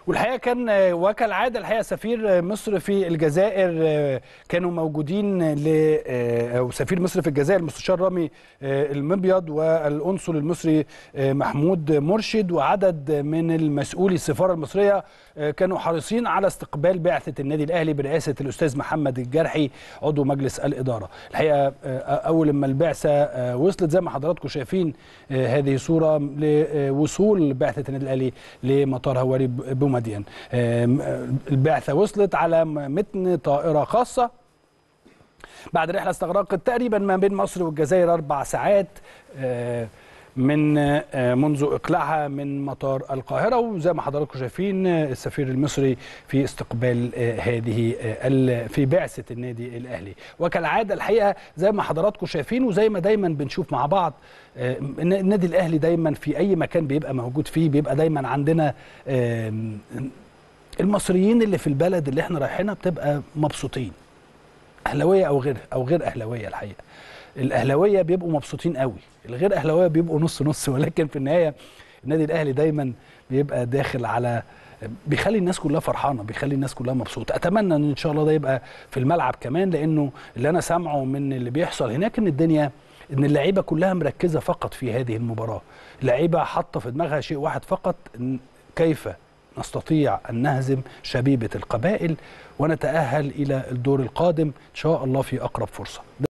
والحقيقه كان وكالعاده الحقيقه سفير مصر في الجزائر كانوا موجودين ل او سفير مصر في الجزائر المستشار رامي المبيض والقنصل المصري محمود مرشد وعدد من المسؤولي السفاره المصريه كانوا حريصين على استقبال بعثه النادي الاهلي برئاسه الاستاذ محمد الجرحي عضو مجلس الاداره الحقيقه اول ما البعثه وصلت زي ما حضراتكم شايفين هذه صوره لوصول بعثه النادي الاهلي لمطار هواري بومدين البعثه وصلت على متن طائره خاصه بعد رحله استغرقت تقريبا ما بين مصر والجزائر اربع ساعات من منذ اقلاعها من مطار القاهره وزي ما حضراتكم شايفين السفير المصري في استقبال هذه في بعثه النادي الاهلي وكالعاده الحقيقه زي ما حضراتكم شايفين وزي ما دايما بنشوف مع بعض النادي الاهلي دايما في اي مكان بيبقى موجود فيه بيبقى دايما عندنا المصريين اللي في البلد اللي احنا رايحينها بتبقى مبسوطين اهلاويه او غير او غير اهلاويه الحقيقه الاهلاويه بيبقوا مبسوطين قوي الغير اهلاويه بيبقوا نص نص ولكن في النهايه النادي الاهلي دايما بيبقى داخل على بيخلي الناس كلها فرحانه بيخلي الناس كلها مبسوطه اتمنى ان ان شاء الله ده يبقى في الملعب كمان لانه اللي انا سامعه من اللي بيحصل هناك ان الدنيا ان اللعيبه كلها مركزه فقط في هذه المباراه اللعيبه حاطه في دماغها شيء واحد فقط كيف نستطيع ان نهزم شبيبه القبائل ونتاهل الى الدور القادم ان شاء الله في اقرب فرصه